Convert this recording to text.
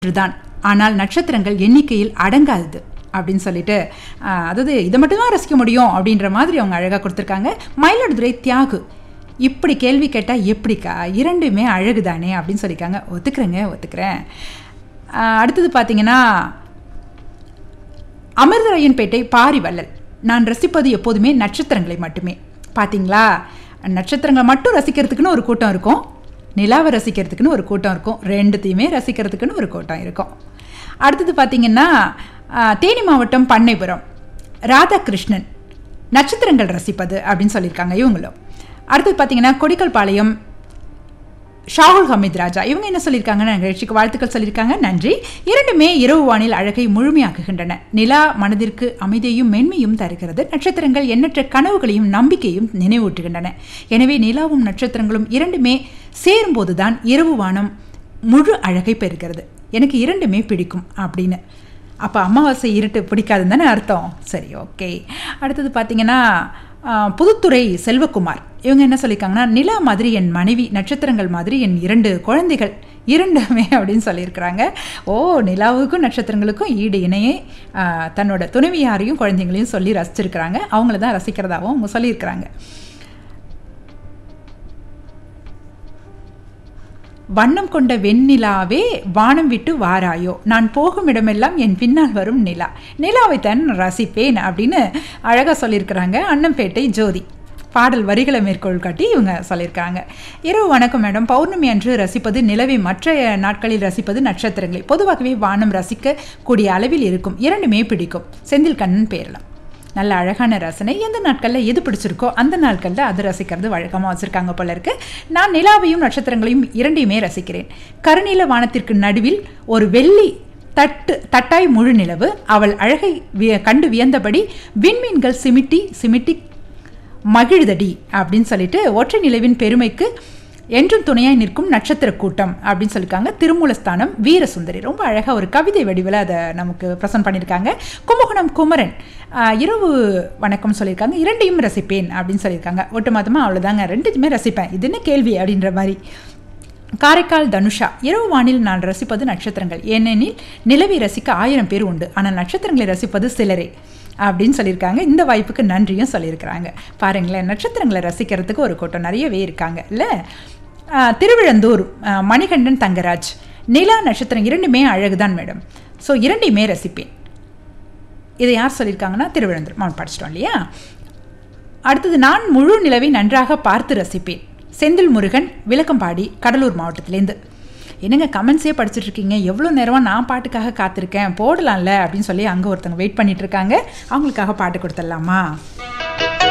தான் ஆனால் நட்சத்திரங்கள் எண்ணிக்கையில் அடங்காதது அப்படின்னு சொல்லிட்டு ஆஹ், அதாவது இதை மட்டும்தான் ரசிக்க முடியும் அப்படின்ற மாதிரி அவங்க அழகாக கொடுத்துருக்காங்க மயிலாடுதுறை தியாகு இப்படி கேள்வி கேட்டால் எப்படிக்கா இரண்டுமே அழகு தானே அப்படின்னு சொல்லியிருக்காங்க ஒத்துக்கிறேங்க ஒத்துக்கிறேன் ஆஹ், அடுத்தது பார்த்தீங்கன்னா அமிர்தராயன்பேட்டை பாரிவள்ளல் நான் ரசிப்பது எப்போதுமே நட்சத்திரங்களை மட்டுமே பாத்தீங்களா நட்சத்திரங்களை மட்டும் ரசிக்கிறதுக்குன்னு ஒரு கூட்டம் இருக்கும் நிலாவை ரசிக்கிறதுக்குன்னு ஒரு கூட்டம் இருக்கும் ரெண்டுத்தையுமே ரசிக்கிறதுக்குன்னு ஒரு கூட்டம் இருக்கும் அடுத்தது பார்த்தீங்கன்னா ஆஹ், தேனி மாவட்டம் பண்ணைபுரம் ராதாகிருஷ்ணன் நட்சத்திரங்கள் ரசிப்பது அப்படின்னு சொல்லியிருக்காங்க இவங்களும் அடுத்தது பார்த்தீங்கன்னா கொடிக்கல்பாளையம் ஷாகுல் ஹமீத் ராஜா இவங்க என்ன சொல்லியிருக்காங்கன்னா நிகழ்ச்சிக்கு வாழ்த்துக்கள் சொல்லியிருக்காங்க நன்றி இரண்டுமே இரவு வானில் அழகை முழுமையாக்குகின்றன நிலா மனதிற்கு அமைதியையும் மென்மையும் தருகிறது நட்சத்திரங்கள் எண்ணற்ற கனவுகளையும் நம்பிக்கையும் நினைவூட்டுகின்றன எனவே நிலாவும் நட்சத்திரங்களும் இரண்டுமே சேரும்போதுதான் இரவு வானம் முழு அழகை பெறுகிறது எனக்கு இரண்டுமே பிடிக்கும் அப்படின்னு அப்போ அமாவாசை இருட்டு பிடிக்காதுன்னு தானே அர்த்தம் சரி ஓகே அடுத்தது பார்த்தீங்கன்னா ஆ, புதுத்துறை செல்வகுமார் இவங்க என்ன சொல்லியிருக்காங்கன்னா நிலா மாதிரி என் மனைவி நட்சத்திரங்கள் மாதிரி என் இரண்டு குழந்தைகள் இரண்டுமே அப்படின்னு சொல்லியிருக்கிறாங்க ஓ நிலாவுக்கும் நட்சத்திரங்களுக்கும் ஈடு இணையே ஆ, தன்னோட துணைவியாரையும் குழந்தைங்களையும் சொல்லி ரசிச்சிருக்கிறாங்க அவங்கள தான் ரசிக்கிறதாகவும் அவங்க சொல்லியிருக்கிறாங்க வண்ணம் கொண்ட வெண்ணிலாவே வானம் விட்டு வாராயோ நான் போகும் இடமெல்லாம் என் பின்னால் வரும் நிலா நிலாவை தான் ரசிப்பேன் அப்படின்னு அழகாக சொல்லியிருக்கிறாங்க அன்னம்பேட்டை ஜோதி பாடல் வரிகளை மேற்கோள் காட்டி இவங்க சொல்லியிருக்காங்க இரவு வணக்கம் மேடம் பௌர்ணமி அன்று ரசிப்பது நிலவை மற்ற நாட்களில் ரசிப்பது நட்சத்திரங்களை பொதுவாகவே வானம் ரசிக்க கூடிய அளவில் இருக்கும் இரண்டுமே பிடிக்கும் செந்தில் கண்ணன் பேரலாம் நல்ல அழகான ரசனை எந்த நாட்களில் எது பிடிச்சிருக்கோ அந்த நாட்களில் அது ரசிக்கிறது வழக்கமாக வச்சுருக்காங்க போல இருக்கு நான் நிலாவையும் நட்சத்திரங்களையும் இரண்டையுமே ரசிக்கிறேன் கருநீல வானத்திற்கு நடுவில் ஒரு வெள்ளி தட்டு தட்டாய் முழு நிலவு அவள் அழகை விய கண்டு வியந்தபடி விண்மீன்கள் சிமிட்டி சிமிட்டி மகிழுதடி அப்படின்னு சொல்லிட்டு ஒற்றை நிலவின் பெருமைக்கு என்றும் துணையாய் நிற்கும் நட்சத்திர கூட்டம் அப்படின்னு சொல்லியிருக்காங்க திருமூலஸ்தானம் வீரசுந்தரி ரொம்ப அழகாக ஒரு கவிதை வடிவில் அதை நமக்கு ப்ரெசென்ட் பண்ணியிருக்காங்க கும்பகோணம் குமரன் ஆஹ், இரவு வணக்கம் சொல்லியிருக்காங்க இரண்டையும் ரசிப்பேன் அப்படின்னு சொல்லியிருக்காங்க ஒட்டுமொத்தமாக அவ்வளோதாங்க ரெண்டுத்துமே ரசிப்பேன் இது என்ன கேள்வி அப்படின்ற மாதிரி காரைக்கால் தனுஷா இரவு வானில் நான் ரசிப்பது நட்சத்திரங்கள் ஏனெனில் நிலவை ரசிக்க ஆயிரம் பேர் உண்டு ஆனால் நட்சத்திரங்களை ரசிப்பது சிலரே அப்படின்னு சொல்லியிருக்காங்க இந்த வாய்ப்புக்கு நன்றியும் சொல்லியிருக்கிறாங்க பாருங்களேன் நட்சத்திரங்களை ரசிக்கிறதுக்கு ஒரு கூட்டம் நிறையவே இருக்காங்க இல்லை ஆஹ், திருவிழந்தூர் ஆஹ், மணிகண்டன் தங்கராஜ் நிலா நட்சத்திரம் இரண்டுமே அழகுதான் மேடம் ஸோ இரண்டையுமே ரசிப்பேன் இதை யார் சொல்லியிருக்காங்கன்னா திருவிழந்தூர் அவன் படிச்சிட்டோம் இல்லையா அடுத்தது நான் முழு நிலவை நன்றாக பார்த்து ரசிப்பேன் செந்தில் முருகன் விளக்கம்பாடி கடலூர் மாவட்டத்திலேருந்து என்னங்க கமெண்ட்ஸே படிச்சுட்டு இருக்கீங்க எவ்வளோ நேரமாக நான் பாட்டுக்காக காத்திருக்கேன் போடலாம்ல அப்படின்னு சொல்லி அங்கே ஒருத்தவங்க வெயிட் பண்ணிட்டு இருக்காங்க அவங்களுக்காக பாட்டு கொடுத்துடலாமா